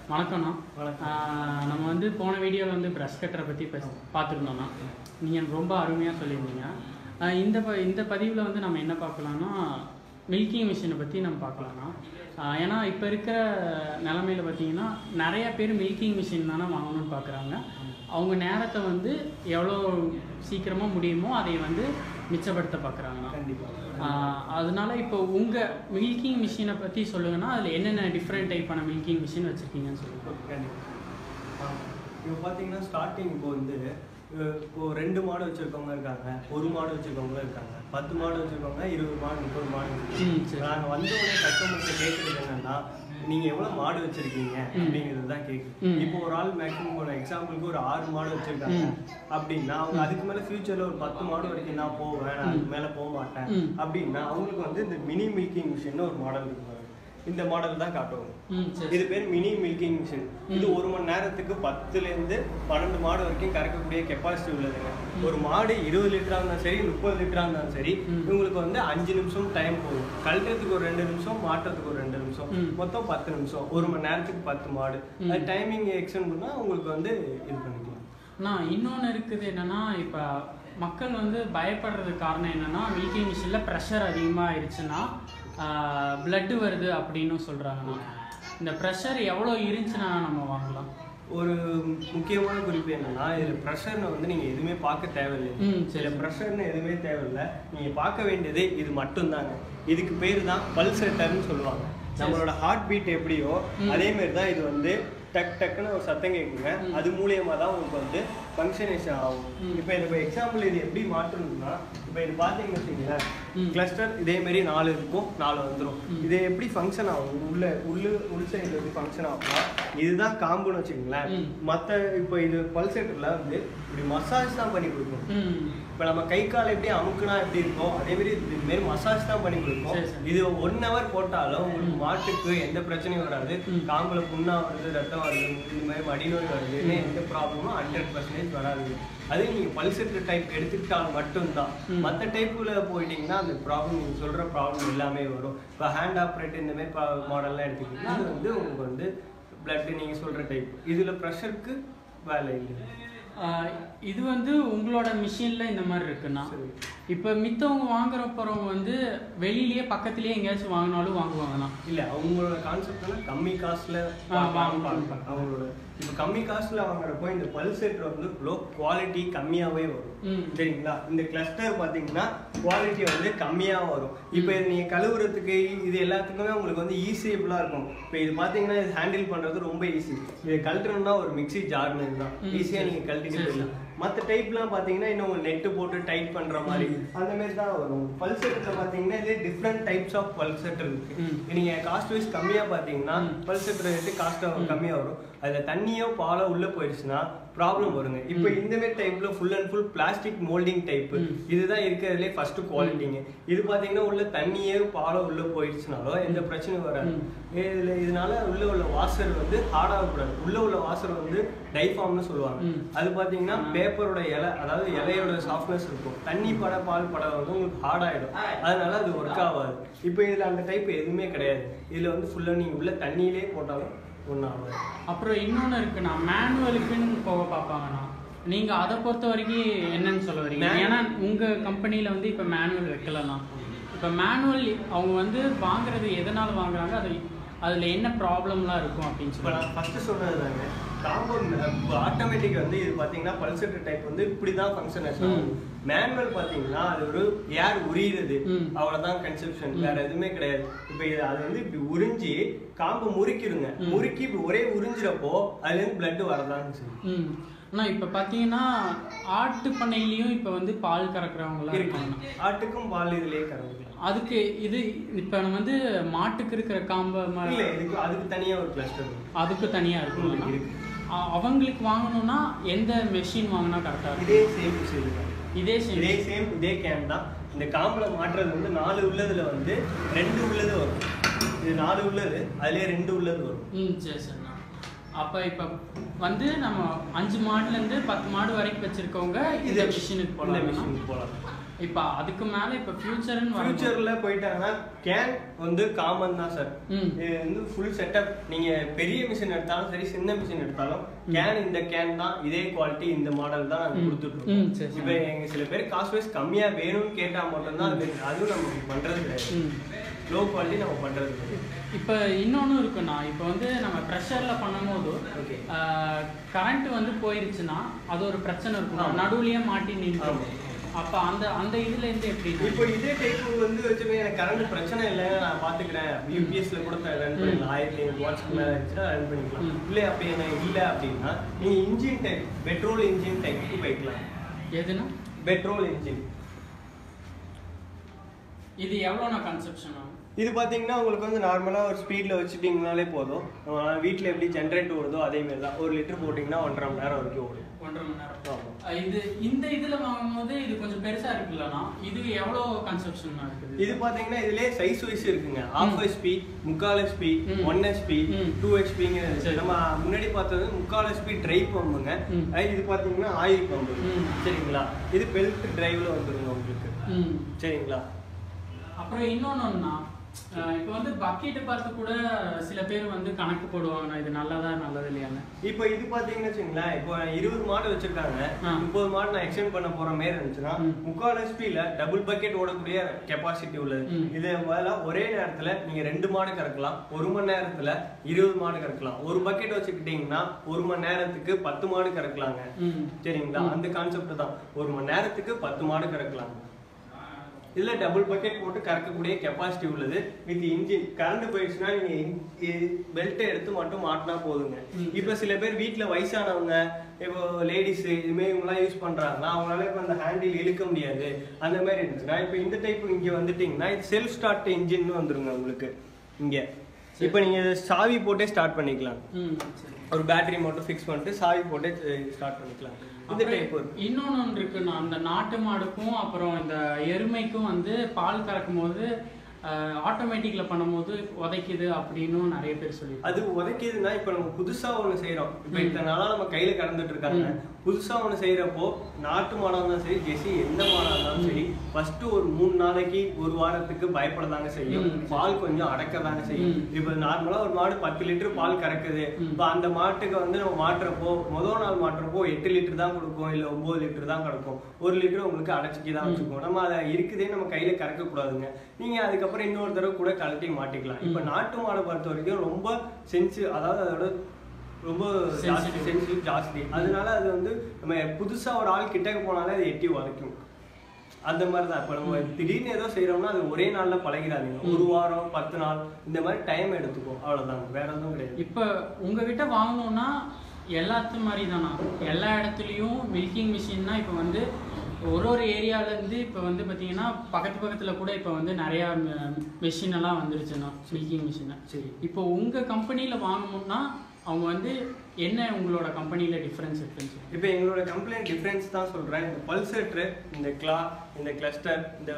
வணக்கம்ண்ணா வணக்கம். ஆஹ் நம்ம வந்து போன வீடியோவில் வந்து ப்ரஷ் கட்டரை பற்றி பார்த்துருந்தோம்ண்ணா நீங்கள் ரொம்ப அருமையாக சொல்லியிருந்தீங்க ஆஹ் இந்த ப இந்த பதிவில் வந்து நம்ம என்ன பார்க்கலாம்னா மில்கிங் மிஷினை பற்றி நம்ம பார்க்கலாம்ண்ணா ஆஹ் ஏன்னா இப்போ இருக்கிற நிலமையில பார்த்தீங்கன்னா நிறைய பேர் மில்கிங் மிஷின் தானே வாங்கணும்னு பார்க்குறாங்க அவங்க நேரத்தை வந்து எவ்வளோ சீக்கிரமாக முடியுமோ அதை வந்து மிச்சப்படுத்த பார்க்குறாங்கண்ணா கண்டிப்பா ஆஹ் அதனால இப்போ உங்கள் மில்கிங் மிஷினை பற்றி சொல்லுங்கன்னா அதில் என்னென்ன டிஃப்ரெண்ட் டைப்பான மில்கிங் மிஷின் வச்சுருக்கீங்கன்னு சொல்லுங்கள் கண்டிப்பா ஆ, இப்போ பார்த்தீங்கன்னா ஸ்டார்டிங் இப்போ வந்து அஹ், இப்போ ரெண்டு மாடு வச்சிருக்கவங்க இருக்காங்க ஒரு மாடு வச்சிருக்கவங்களும் இருக்காங்க பத்து மாடு வச்சிருக்கவங்க இருபது மாடு முப்பது மாடு ம், சரி. நாங்கள் வந்த உடனே கஸ்டமர்கிட்ட கேட்குறது என்னன்னா நீங்க எவ்வளவு மாடு வச்சிருக்கீங்க அப்படிங்கிறது தான் கேட்குது ம். இப்போ ஒரு ஆள் மேக்ஸிமம் ஒரு எக்ஸாம்பிளுக்கு ஒரு ஆறு மாடு வச்சிருக்காங்க அப்படின்னா அவங்க அதுக்கு மேல ஃபியூச்சர்ல ஒரு பத்து மாடு வரைக்கும் நான் போவேன் நான் அதுக்கு மேல போக மாட்டேன் ம். அப்படின்னா அவங்களுக்கு வந்து இந்த மினி மில்கிங் மிஷின் ஒரு மாடல் இருக்கு பாருங்க. இந்த மாடல் தான் காட்டுவாங்க ம் சரி இது பேர் மினி மில்கிங் மிஷின் இது ஒரு மணி நேரத்துக்கு பத்துல இருந்து பன்னெண்டு மாடு வரைக்கும் கறக்கக்கூடிய கெப்பாசிட்டி உள்ளதுங்க ஒரு மாடு இருபது லிட்டரா இருந்தாலும் சரி முப்பது லிட்டரா இருந்தாலும் சரி ம். இவங்களுக்கு வந்து அஞ்சு நிமிஷம் டைம் போகும் கழட்டுறதுக்கு ஒரு ரெண்டு நிமிஷம் மாட்டுறதுக்கு ஒரு ரெண்டு நிமிஷம் ம். மொத்தம் பத்து நிமிஷம் ஒரு மணி நேரத்துக்கு பத்து மாடு ம். அது டைமிங் எக்ஸ்டெண்ட் பண்ணா உங்களுக்கு வந்து இது பண்ணிக்கலாம் அண்ணா இன்னொன்று இருக்குது என்னன்னா இப்போ மக்கள் வந்து பயப்படுறதுக்கு காரணம் என்னன்னா மில்கிங் மிஷினில் ப்ரெஷர் அதிகமாக ஆயிடுச்சுன்னா பிளட்டு வருது அப்படின்னு சொல்கிறாங்கண்ணா இந்த ப்ரெஷர் எவ்வளோ இருந்துச்சுன்னா நம்ம வாங்கலாம் ஒரு முக்கியமான குறிப்பு என்னன்னா இதுல ப்ரெஷர்னு வந்து நீங்க எதுவுமே பார்க்க தேவையில்லை ம் சில சரி ப்ரெஷர்னு எதுவுமே தேவையில்லை நீங்க பார்க்க வேண்டியது இது மட்டும்தாங்க இதுக்கு பேர் தான் பல்சேட்டர்னு சொல்லுவாங்க நம்மளோட ஹார்ட் பீட் எப்படியோ ம். அதே மாதிரி தான் இது வந்து டக் டக்குன்னு ஒரு சத்தம் கேட்குங்க ம். அது மூலியமா தான் உங்களுக்கு வந்து ஃபங்க்ஷனேஷன் ஆகும் ம். இப்போ இது எக்ஸாம்பிள் இது எப்படி மாற்றணும்னா இப்போ இது பார்த்தீங்கன்னு வச்சுக்கோங்களேன் ம். கிளஸ்டர் இதே மாதிரி நாலு இருக்கும் நாலு வந்துடும் ம். இது எப்படி ஃபங்க்ஷன் ஆகும் உள்ள உள்ள உள் சைடில் எப்படி ஃபங்க்ஷன் ஆகும்னா இதுதான் காம்புன்னு வச்சுக்கோங்களேன் ம். மற்ற இப்போ இது பல்சேட்டரில் வந்து இப்படி மசாஜ் தான் பண்ணி கொடுக்கும் ம் இப்போ நம்ம கை கால் எப்படி அமுக்குனா எப்படி இருக்கும் அதே மாதிரி இது மாரி மசாஜ் தான் பண்ணி கொடுக்கும் சரி, சரி. இது ஒன் ஹவர் போட்டாலும் உங்களுக்கு மாட்டுக்கு எந்த பிரச்சனையும் வராது ம். காம்புல புண்ணா வருது ரத்தம் வருது இந்த மாதிரி மடிநோய் வருது ம். எந்த ப்ராப்ளமும் ஹண்ட்ரட் பர்சன்டேஜ் வராது அதே நீங்க பல்செட் டைப் எடுத்துக்கிட்டால் மட்டும்தான் ம். மற்ற டைப்புல போயிட்டீங்கன்னா அந்த ப்ராப்ளம் நீங்க சொல்ற ப்ராப்ளம் எல்லாமே வரும் இப்போ ஹேண்ட் ஆப்ரேட் இந்த மாதிரி மாடல்லாம் எடுத்துக்கிட்டீங்கன்னா அது வந்து உங்களுக்கு வந்து பிளட் நீங்க சொல்ற டைப் இதுல ப்ரெஷருக்கு வேலை இல்லை ஆஹ் இது வந்து உங்களோட மிஷினில் இந்த மாதிரி இருக்குண்ணா சரி. இப்போ மித்தவங்க வாங்குற போகிறவங்க வந்து வெளியிலேயே பக்கத்துலேயே எங்கேயாச்சும் வாங்கினாலும் வாங்குவாங்கண்ணா இல்ல அவங்களோட கான்செப்ட்னா கம்மி காஸ்ட்ல ஆ, வாங்க, வாங்க. அவங்களோட இப்போ கம்மி காஸ்ட்ல வாங்குறப்போ இந்த பல்செட் வந்து லோ குவாலிட்டி கம்மியாவே வரும் ம் சரிங்களா இந்த கிளஸ்டர் பாத்தீங்கன்னா குவாலிட்டி வந்து கம்மியா வரும் இப்போ இது நீங்க கழுவுறதுக்கு இது எல்லாத்துக்குமே உங்களுக்கு வந்து ஈஸியபிளா இருக்கும் இப்போ இது பாத்தீங்கன்னா இது ஹேண்டில் பண்றது ரொம்ப ஈஸி இது கழட்டணும்னா ஒரு மிக்ஸி ஜார் மாதிரி தான் ம், ஈஸியா சரி. நீங்க கழட்டிட்டு சரி, போயிடலாம் மற்ற டைப்லாம் பாத்தீங்கன்னா இன்னும் நெட்டு போட்டு டைட் பண்ற மாதிரி அந்த மாதிரி தான் வரும் பல்செட்டில் பாத்தீங்கன்னா இதே டிஃப்ரெண்ட் டைப்ஸ் ஆஃப் பல்செட் இருக்கு ம். நீங்க காஸ்ட் வைஸ் கம்மியா பாத்தீங்கன்னா ம். பல்செட் ரேட்டு காஸ்ட் ம். கம்மியா வரும் அதுல தண்ணியோ பாலோ உள்ள போயிடுச்சுன்னா ப்ராப்ளம் வருங்க இப்போ ம். இந்த மாதிரி டைப்ல full and full plastic moulding type ம். இதுதான் இருக்கிறதுலே ஃபர்ஸ்ட் குவாலிட்டிங்க இது பாத்தீங்கன்னா உள்ள தண்ணியே பாலோ உள்ள போயிடுச்சுனாலோ எந்த பிரச்சனையும் வராது ம். இதுல இதனால உள்ள உள்ள வாசர் வந்து ஹார்டாக கூடாது உள்ள உள்ள வாசர் வந்து டைஃபார்ம்னு சொல்லுவாங்க ம். அது பாத்தீங்கன்னா ஆ. பேப்பரோட இலை அதாவது இலையோட சாஃப்ட்னஸ் இருக்கும் தண்ணி பட பால் பட வந்து உங்களுக்கு ஹார்ட் ஆயிடும் அதனால அது ஒர்க் ஆகாது இப்போ இதுல அந்த டைப் எதுவுமே கிடையாது இதுல வந்து ஃபுல்லா நீங்க உள்ள தண்ணியிலே போட்டாலும் ஒன்றும் ஆகாது அப்புறம் இன்னொன்று இருக்குண்ணா மேனுவலுக்குன்னு போக பார்ப்பாங்கண்ணா நீங்கள் அதை பொறுத்த வரைக்கும் என்னன்னு சொல்ல வரீங்க Man- ஏன்னா உங்கள் கம்பெனியில் வந்து இப்போ மேனுவல் வைக்கலண்ணா இப்போ மேனுவல் அவங்க வந்து வாங்குறது எதனால் வாங்குறாங்க அது அதில் என்ன ப்ராப்ளம்லாம் இருக்கும் அப்படின்னு இப்போ சொல்லி நான் ஃபர்ஸ்ட் சொன்னது தாங்க காம்பவுண்ட் ஆட்டோமேட்டிக் வந்து இது பார்த்தீங்கன்னா பல்செட்டர் டைப் வந்து இப்படி தான் ஃபங்க்ஷன் ம். மேனுவல் பார்த்தீங்கன்னா அது ஒரு ஏர் உரியுறது ம். அவ்வளோதான் கன்செப்ஷன் ம். வேற எதுவுமே கிடையாது இப்போ இது அது வந்து இப்படி உறிஞ்சி காம்பை முறுக்கிடுங்க ம். முறுக்கி இப்படி ஒரே உறிஞ்சிறப்போ அதுலேருந்து பிளட் வரதான் செய்யும் ம் அண்ணா இப்போ பார்த்தீங்கன்னா ஆட்டு பண்ணையிலையும் இப்போ வந்து பால் கறக்குறவங்களாம் இருக்கு இருக்காங்கண்ணா ஆட்டுக்கும் பால் இதுலயே கறந்துக்கலாம் அதுக்கு இது இப்போ நம்ம வந்து மாட்டுக்கு இருக்கிற காம்ப இல்ல மாதிரி இதுக்கு அதுக்கு தனியா ஒரு கிளஸ்டர் அதுக்கு தனியாக இருக்குங்களா இருக்கு. அ- அவங்களுக்கு வாங்கணும்னா எந்த மெஷின் வாங்கினா கரெக்டாக இருக்கும் இதே சேம் விஷயம் தான் இதே சேம் இதே சேம் இதே கேன் தான் இந்த காம்புல மாற்றுறது வந்து நாலு உள்ளதுல வந்து ரெண்டு உள்ளது வரும் இது நாலு உள்ளது அதுலயே ரெண்டு உள்ளது வரும் ம் சரி சரிண்ணா அப்போ இப்போ வந்து நம்ம அஞ்சு மாடுலேருந்து பத்து மாடு வரைக்கும் வச்சுருக்கவங்க இந்த மிஷினுக்கு இந்த போகலாம் மிஷினுக்கு போகலாம் இப்போ அதுக்கு மேல இப்போ ஃபியூச்சர்னு வரும் ஃபியூச்சர்ல போயிட்டாங்கன்னா கேன் வந்து காமன் தான் சார் ம் இது வந்து ஃபுல் செட்டப் நீங்க பெரிய மிஷின் எடுத்தாலும் சரி சின்ன மிஷின் எடுத்தாலும் கேன் இந்த கேன் தான் இதே குவாலிட்டி இந்த மாடல் தான் நாங்க ம். கொடுத்துட்டு ம், இருக்கோம் சரி, சரி. இப்போ எங்க சில பேர் காஸ்ட் வைஸ் கம்மியா வேணும்னு கேட்டா மட்டும்தான் அது அதுவும் நம்ம பண்றது கிடையாது ம் லோ குவாலிட்டி நம்ம பண்றது கிடையாது இப்போ இன்னொன்று இருக்குண்ணா இப்போ வந்து நம்ம ப்ரெஷரில் பண்ணும்போது ஓகே கரண்ட் வந்து போயிருச்சுன்னா அது ஒரு பிரச்சனை இருக்கும் ஆமா. நடுவுலயே மாட்டி நின்று ஆமா. அப்போ அந்த அந்த இதுல இருந்து எப்படி இப்போ இதே டைப் வந்து வச்சுக்கோங்க எனக்கு கரண்ட் பிரச்சனை இல்லை நான் பாத்துக்கிறேன் யூபிஎஸ்ல கூட ரன் பண்ணிக்கலாம் ஆயிரத்தி ஐநூறு வாட்ஸ்க்கு மேல இருந்துச்சுன்னா ரன் பண்ணிக்கலாம் ம். இல்லை அப்படி என்ன இல்லை அப்படின்னா நீங்க இன்ஜின் டைப் பெட்ரோல் இன்ஜின் டைப்புக்கு போய்க்கலாம் எதுனா பெட்ரோல் இன்ஜின் இது எவ்வளோண்ணா கன்செப்ஷன் ஆகும் இது பாத்தீங்கன்னா உங்களுக்கு வந்து நார்மலா ஒரு ஸ்பீட்ல வச்சுட்டீங்கனாலே போதும் நம்ம வீட்ல எப்படி ஜென்ரேட் ஓடுதோ அதே மாதிரி தான் ஒரு லிட்டர் போட்டிங்கன்னா ஒன்றரை மணி நேரம் வரைக்கும் ஓடும் ஒன்றரை மணி நேரம் ஆமா. அஹ் இது இந்த இதுல வாங்கும்போது இது கொஞ்சம் பெருசா இருக்குல்லண்ணா இது எவ்வளோ கன்செப்ஷன் இருக்குது இது பாத்தீங்கன்னா இதுலயே சைஸ் வைஸ் இருக்குங்க ஹாஃப் ஹெச்பி முக்கால் ஹெச்பி ம். ஒன் ஹெச்பி ம். டூ ஹெச்பிங்கிறது சரி. நம்ம முன்னாடி பார்த்தது முக்கால் ஹெச்பி ட்ரை பம்புங்க ம். அது இது பாத்தீங்கன்னா ஆயில் பம்பு ம். சரிங்களா இது பெல்ட் டிரைவ்ல வந்துருங்க உங்களுக்கு ம் சரிங்களா அப்புறம் இன்னொன்று ஒன்றா இப்போ வந்து பக்கெட்டு பார்த்து கூட சில பேர் வந்து கணக்கு போடுவாங்கண்ணா இது நல்லதா நல்லது இல்லையான்னு இப்போ இது பாத்தீங்கன்னு வச்சுங்களேன் இப்போ இருபது மாடு வச்சிருக்காங்க ஆ. முப்பது மாடு நான் எக்ஸ்டெண்ட் பண்ண போற மாதிரி இருந்துச்சுன்னா ம். முக்கால் ஹெச்பில டபுள் பக்கெட் ஓடக்கூடிய கெப்பாசிட்டி உள்ளது ம். இது முதல்ல ஒரே நேரத்துல நீங்க ரெண்டு மாடு கறக்கலாம் ஒரு மணி நேரத்துல இருபது மாடு கறக்கலாம் ஒரு பக்கெட் வச்சுக்கிட்டீங்கன்னா ஒரு மணி நேரத்துக்கு பத்து மாடு கறக்கலாங்க ம் சரிங்களா ம். அந்த கான்செப்ட் தான் ஒரு மணி நேரத்துக்கு பத்து மாடு கறக்கலாம் இதுல டபுள் பக்கெட் போட்டு கறக்கக்கூடிய கெப்பாசிட்டி உள்ளது வித் இன்ஜின் கரண்ட் போயிடுச்சுன்னா நீங்க பெல்ட்டை எடுத்து மட்டும் மாட்டினா போதுங்க ம். இப்ப சில பேர் வீட்ல வயசானவங்க இப்போ லேடிஸ் இதுமாரி இவங்கலாம் யூஸ் பண்றாங்கன்னா அவங்களால இப்ப அந்த ஹேண்டில் இழுக்க முடியாது அந்த மாதிரி இருந்துச்சுன்னா இப்ப இந்த டைப் இங்க வந்துட்டீங்கன்னா இது செல்ஃப் ஸ்டார்ட் இன்ஜின் வந்துருங்க உங்களுக்கு இங்க இப்ப நீங்க இதை சாவி போட்டே ஸ்டார்ட் பண்ணிக்கலாம் ம் சரி ஒரு பேட்டரி மட்டும் ஃபிக்ஸ் பண்ணிட்டு சாவி போட்டே ஸ்டார்ட் பண்ணிக்கலாம் இந்த டைப் அப்புறம் வரும் இன்னொன்னு ஒன்று இருக்குண்ணா அந்த நாட்டு மாடுக்கும் அப்புறம் இந்த எருமைக்கும் வந்து பால் கறக்கும் போது ஆட்டோமேட்டிக்ல பண்ணும்போது உதைக்குது அப்படின்னும் நிறைய பேர் சொல்லி அது உதைக்குதுன்னா இப்ப நம்ம புதுசா ஒண்ணு செய்யறோம் இப்ப ம். இத்தனை நாளா நம்ம கையில கடந்துட்டு இருக்காங்க ம். புதுசா ஒண்ணு செய்யறப்போ நாட்டு மாடா இருந்தாலும் சரி ஜெசி எந்த மாடா இருந்தாலும் சரி ஃபர்ஸ்ட் ஒரு மூணு நாளைக்கு ஒரு வாரத்துக்கு பயப்படதாங்க செய்யும் ம். பால் கொஞ்சம் அடக்கதாங்க செய்யும் ம். இப்ப நார்மலா ஒரு மாடு பத்து லிட்டர் பால் கறக்குது ம். இப்ப அந்த மாட்டுக்கு வந்து நம்ம மாட்டுறப்போ முதல் நாள் மாட்டுறப்போ எட்டு லிட்டர் தான் கொடுக்கும் இல்ல ஒன்பது லிட்டர் தான் கிடக்கும் ஒரு லிட்டர் உங்களுக்கு அடைச்சிக்கி தான் ம். வச்சுக்கோம் நம்ம அதை இருக்குதே நம்ம கையில கறக்க கூடாதுங்க நீங்க அதுக்கப்புறம் இன்னொரு தடவை கூட கழட்டி மாட்டிக்கலாம் இப்ப ம். நாட்டு மாடை பொறுத்த வரைக்கும் ரொம்ப சென்சி அதாவது அதோட ரொம்ப ஜாஸ்தி Sensitive. சென்சிட்டிவ் ஜாஸ்தி அதனால அது வந்து நம்ம புதுசா ஒரு ஆள் கிட்டக்க போனாலே அது எட்டி உதைக்கும் அந்த மாதிரி தான் இப்போ நம்ம திடீர்னு ஏதோ செய்யறோம்னா அது ஒரே நாள்ல பழகிறாதீங்க ம். ஒரு வாரம் பத்து நாள் இந்த மாதிரி டைம் எடுத்துக்கும் அவ்வளவுதான் வேற எதுவும் கிடையாது இப்போ உங்ககிட்ட வாங்கணும்னா எல்லாத்து மாதிரி தானா எல்லா இடத்துலையும் மில்கிங் மிஷின்னா இப்போ வந்து ஒரு ஒரு ஏரியால இருந்து இப்போ வந்து பார்த்தீங்கன்னா பக்கத்து பக்கத்தில் கூட இப்போ வந்து நிறையா மிஷின் எல்லாம் வந்துருச்சுண்ணா மில்கிங் மிஷின் சரி இப்போ உங்கள் கம்பெனியில் வாங்கணும்னா அவங்க வந்து என்ன உங்களோட கம்பெனியில் டிஃப்ரென்ஸ் இருக்குன்னு சொல்லி இப்போ எங்களோட கம்ப்ளைண்ட் டிஃபரன்ஸ் தான் சொல்றேன் இந்த பல்சேட்ரு இந்த கிளா இந்த கிளஸ்டர் இந்த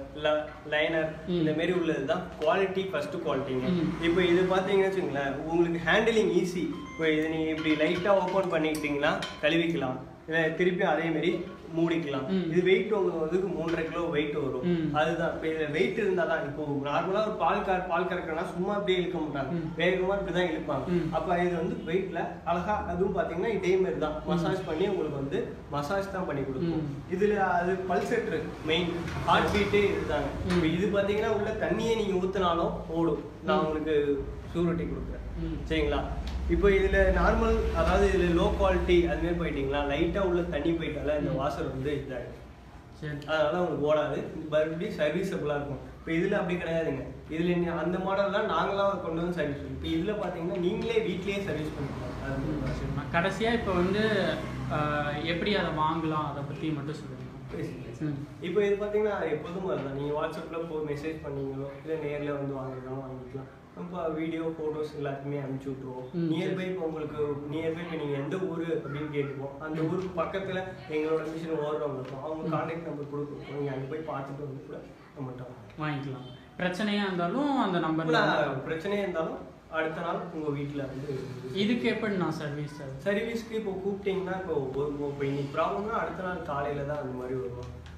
லைனர் ம். இந்த மாதிரி உள்ளது தான் குவாலிட்டி ஃபர்ஸ்ட் குவாலிட்டிங்க ம். இப்போ இது பார்த்தீங்கன்னு வச்சுங்களேன் உங்களுக்கு ஹேண்டிலிங் ஈஸி இப்போ இது நீங்கள் இப்படி லைட்டாக ஓப்பன் பண்ணிக்கிட்டீங்கன்னா கழுவிக்கலாம் இல்லை திருப்பி அதே மாதிரி மூடிக்கலாம் ம். இது வெயிட் உங்களுக்கு மூன்றரை கிலோ வெயிட் வரும் ம். அதுதான் இப்போ இதில் வெயிட் இருந்தால் தான் இப்போ நார்மலாக ஒரு பால் கார் பால் கறக்கணும்னா சும்மா அப்படியே இழுக்க மாட்டாங்க ம். வேகமாக இப்படி தான் இழுப்பாங்க ம். அப்போ இது வந்து வெயிட்ல அழகா அதுவும் பாத்தீங்கன்னா இதே மாதிரி தான் மசாஜ் பண்ணி உங்களுக்கு வந்து மசாஜ் தான் பண்ணி கொடுக்கும் ம். இதுல அது பல்செட்ரு மெயின் ஹார்ட் பீட்டே இதுதாங்க ம். இப்போ இது பாத்தீங்கன்னா உள்ள தண்ணியை நீங்க ஊத்துனாலும் ஓடும் நான் ம். உங்களுக்கு சூரிட்டி கொடுக்குறேன் ம். சரிங்களா இப்போ இதுல நார்மல் அதாவது இதுல லோ குவாலிட்டி அது மாதிரி போயிட்டீங்களா லைட்டா உள்ள தண்ணி போயிட்டால இந்த ம். வாசர் வந்து இதாகும் சரி அதனால உங்களுக்கு ஓடாது மறுபடியும் சர்வீஸபிளாக இருக்கும் இப்போ இதில் அப்படி கிடையாதுங்க இதில் நீ அந்த மாடல்லாம் நாங்களாம் கொண்டு வந்து சர்வீஸ் இப்போ இதில் பார்த்தீங்கன்னா நீங்களே வீட்லயே சர்வீஸ் பண்ணிக்கலாம் அது ஒரு விஷயம். நான் கடைசியாக இப்போ வந்து அஹ், எப்படி அதை வாங்கலாம் அதை பற்றி மட்டும் சொல்லுங்க பேசிக்கலாம். ம் இப்போ இது பார்த்தீங்கன்னா எப்போதும் வரலாம் நீங்கள் வாட்ஸ்அப்பில் போ மெசேஜ் பண்ணீங்களோ இல்லை நேரில் வந்து வாங்கிக்கலாம் வாங்கிக்கலாம் நம்ம வீடியோ ஃபோட்டோஸ் எல்லாத்தையுமே அனுப்பிச்சி விட்ருவோம் ம், நியர்பை இப்போ உங்களுக்கு நியர்பை இப்போ நீங்கள் எந்த ஊர் அப்படின்னு கேட்டுப்போம் அந்த ஊருக்கு பக்கத்தில் எங்களோட மிஷின் ஓடுறவங்க இருக்கும் அவங்க ம். கான்டாக்ட் நம்பர் கொடுப்போம் நீங்கள் அங்கே போய் பார்த்துட்டு வந்து கூட நம்மகிட்ட வாங்க. வாங்கிக்கலாம் பிரச்சனையா இருந்தாலும் அந்த நம்பர்ல இல்ல, பிரச்சனையே இருந்தாலும் அடுத்த நாள் உங்க வீட்ல வந்து இதுக்கு எப்படி நான் சர்வீஸ் சார் சர்வீஸ்க்கு இப்போ கூப்பிட்டீங்கன்னா இப்போ ஒரு இப்போ இன்னைக்கு ப்ராப்ளம்னா அடுத்த நாள் காலையில தான் அந்த மாதிரி வருவோம்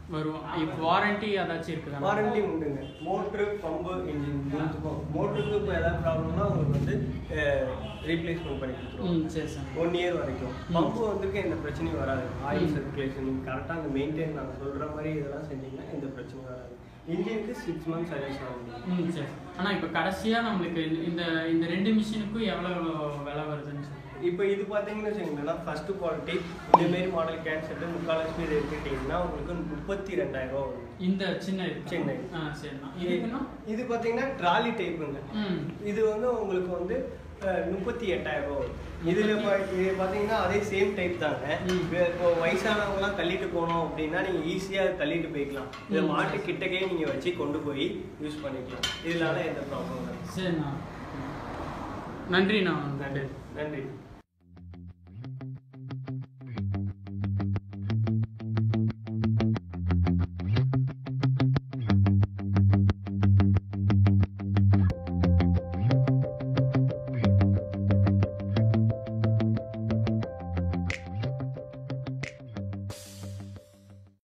வரும் இப்போ வாரண்டி ஏதாச்சும் இருக்குதா வாரண்டி உண்டுங்க மோட்ரு பம்பு இன்ஜின் மூணுத்துக்கும் மோட்டருக்கு இப்போ ஏதாவது ப்ராப்ளம்னா உங்களுக்கு வந்து ரீப்ளேஸ்மெண்ட் பண்ணி கொடுத்துருவோம் ம் சரி சார் ஒன் இயர் வரைக்கும் பம்பு வந்துருக்கு எந்த பிரச்சனையும் வராது ஆயில் சர்க்குலேஷன் கரெக்டாக அந்த மெயின்டைன் நாங்கள் சொல்கிற மாதிரி இதெல்லாம் செஞ்சீங்கன்னா எந்த பிரச்சனையும் வராது இன்ஜினுக்கு சிக்ஸ் மந்த்ஸ் சர்வீஸ் ஆகும் ம் சரி ஆனால் இப்போ கடைசியாக நம்மளுக்கு இந்த இந்த ரெண்டு மிஷினுக்கும் எவ்வளோ விலை வருதுன்னு சொல்லி இப்போ இது பார்த்தீங்கன்னு வச்சுக்கோங்களேன் ஃபர்ஸ்ட் குவாலிட்டி இந்த மாதிரி மாடல் கேன் செட்டு முக்கால் ஸ்பீட் எடுத்துக்கிட்டிங்கன்னா உங்களுக்கு முப்பத்தி ரெண்டாயிரம் ரூபா வரும் இந்த சின்ன இது சின்ன. ஆ சரிண்ணா இதுக்குன்னா இது பார்த்தீங்கன்னா ட்ராலி டைப்புங்க ம் இது வந்து உங்களுக்கு வந்து அஹ், முப்பத்தி எட்டாயிரம் ரூபா வரும் இதில் இப்போ இது பார்த்தீங்கன்னா அதே சேம் டைப் தாங்க ம். இப்போ இப்போ வயசானவங்கலாம் தள்ளிட்டு போனோம் அப்படின்னா நீங்கள் ஈஸியாக தள்ளிட்டு போய்க்கலாம் இதை ம். மாட்டு கிட்டக்கே நீங்கள் வச்சு கொண்டு போய் யூஸ் பண்ணிக்கலாம் இதனால எந்த ப்ராப்ளம் இல்லை சரிண்ணா நன்றிண்ணா நன்றி நன்றி